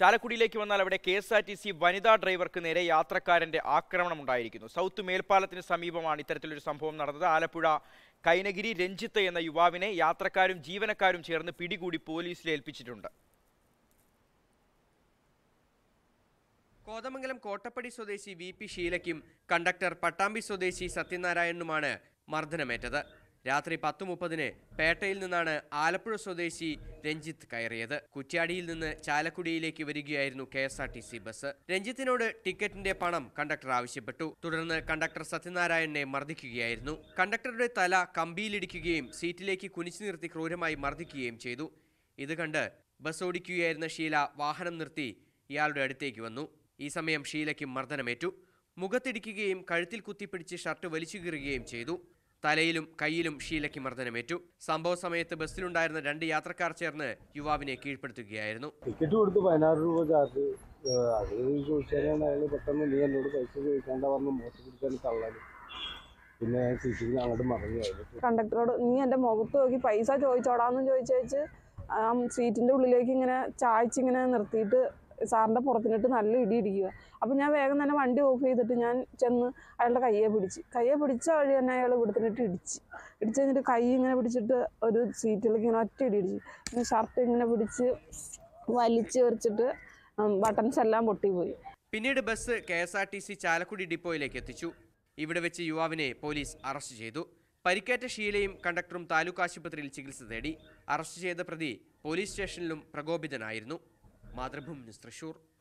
ചാലക്കുടിയിലേക്ക് വന്നാൽ അവിടെ K S R T C വനിതാ ഡ്രൈവർക്ക് നേരെ യാത്രക്കാരന്റെ ആക്രമണം ഉണ്ടായിരിക്കുന്നു സൗത്ത് മേൽപ്പാലത്തിന് സമീപമാണ് ഇത്തരത്തിലൊരു സംഭവം നടന്നത് ആലപ്പുഴ കൈനഗിരി രഞ്ജിത്ത് എന്ന യുവാവിനെ യാത്രക്കാരും ജീവനക്കാരും ചേർന്ന് പിടികൂടി പോലീസിൽ ഏൽപ്പിച്ചിട്ടുണ്ട് കോതമംഗലം കോട്ടപ്പടി സ്വദേശി വി പി ഷീലയ്ക്കും കണ്ടക്ടർ പട്ടാമ്പി സ്വദേശി സത്യനാരായണനുമാണ് മർദ്ദനമേറ്റത് രാത്രി പത്ത് മുപ്പതിന് പേട്ടയിൽ നിന്നാണ് ആലപ്പുഴ സ്വദേശി രഞ്ജിത്ത് കയറിയത് കുറ്റ്യാടിയിൽ നിന്ന് ചാലക്കുടിയിലേക്ക് വരികയായിരുന്നു K S R T C bus രഞ്ജിത്തിനോട് ടിക്കറ്റിന്റെ പണം കണ്ടക്ടർ ആവശ്യപ്പെട്ടു തുടർന്ന് കണ്ടക്ടർ സത്യനാരായണനെ മർദ്ദിക്കുകയായിരുന്നു കണ്ടക്ടറുടെ തല കമ്പിയിലിടിക്കുകയും സീറ്റിലേക്ക് കുനിച്ചു നിർത്തി ക്രൂരമായി മർദ്ദിക്കുകയും ചെയ്തു ഇത് കണ്ട് ബസ് ഓടിക്കുകയായിരുന്ന ഷീല വാഹനം നിർത്തി ഇയാളുടെ അടുത്തേക്ക് വന്നു ഈ സമയം ഷീലയ്ക്ക് മർദ്ദനമേറ്റു മുഖത്തിടിക്കുകയും കഴുത്തിൽ കുത്തിപ്പിടിച്ച് ഷർട്ട് വലിച്ചു കീറുകയും ചെയ്തു തലയിലും കൈയിലും ഷീലയ്ക്ക് മർദ്ദനമേറ്റു സംഭവ സമയത്ത് ബസ്സിലുണ്ടായിരുന്ന രണ്ട് യാത്രക്കാർ ചേർന്ന് യുവാവിനെ കീഴ്പ്പെടുത്തുകയായിരുന്നു ടിക്കറ്റ് കൊടുത്ത് പതിനാറ് രൂപ ചാർജ് ഏഹ് അത് ചോദിച്ചാലാണ് അയാൾ പെട്ടെന്ന് നീ എന്നോട് പൈസ ചോദിക്കാണ്ട പറഞ്ഞ് മോശം പിടിച്ചാൽ തള്ളാൻ പിന്നെ സീറ്റിൽ അങ്ങോട്ട് മറന്നു കഴിഞ്ഞിട്ട് കണ്ടക്ടറോട് നീ എൻ്റെ മുഖത്ത് നോക്കി പൈസ ചോദിച്ചോടാന്ന് ചോദിച്ചേച്ച് ആ സീറ്റിൻ്റെ ഉള്ളിലേക്ക് ഇങ്ങനെ ചായച്ചിങ്ങനെ നിർത്തിയിട്ട് സാറിൻ്റെ പുറത്തിനിട്ട് നല്ല ഇടി ഇടിക്കുക അപ്പം ഞാൻ വേഗം തന്നെ വണ്ടി ഓഫ് ചെയ്തിട്ട് ഞാൻ ചെന്ന് അയാളുടെ കയ്യെ പിടിച്ച് കയ്യെ പിടിച്ച വഴി തന്നെ അയാൾ ഇവിടുത്തിനിട്ട് ഇടിച്ച് ഇടിച്ച് കഴിഞ്ഞിട്ട് കൈ ഇങ്ങനെ പിടിച്ചിട്ട് ഒരു സീറ്റിലേക്ക് ഇങ്ങനെ ഒറ്റ ഇടി ഇടിച്ച് പിന്നെ ഷർട്ട് ഇങ്ങനെ പിടിച്ച് വലിച്ച് വരച്ചിട്ട് ബട്ടൺസ് എല്ലാം പൊട്ടിപ്പോയി പിന്നീട് bus K S R T C Chalakudy ഡിപ്പോയിലേക്ക് എത്തിച്ചു ഇവിടെ വെച്ച് യുവാവിനെ പോലീസ് അറസ്റ്റ് ചെയ്തു പരിക്കേറ്റ ഷീലയും കണ്ടക്ടറും താലൂക്ക് ആശുപത്രിയിൽ ചികിത്സ തേടി അറസ്റ്റ് ചെയ്ത പ്രതി പോലീസ് സ്റ്റേഷനിലും പ്രകോപിതനായിരുന്നു മാതൃഭൂമി ന്യൂസ് തൃശൂർ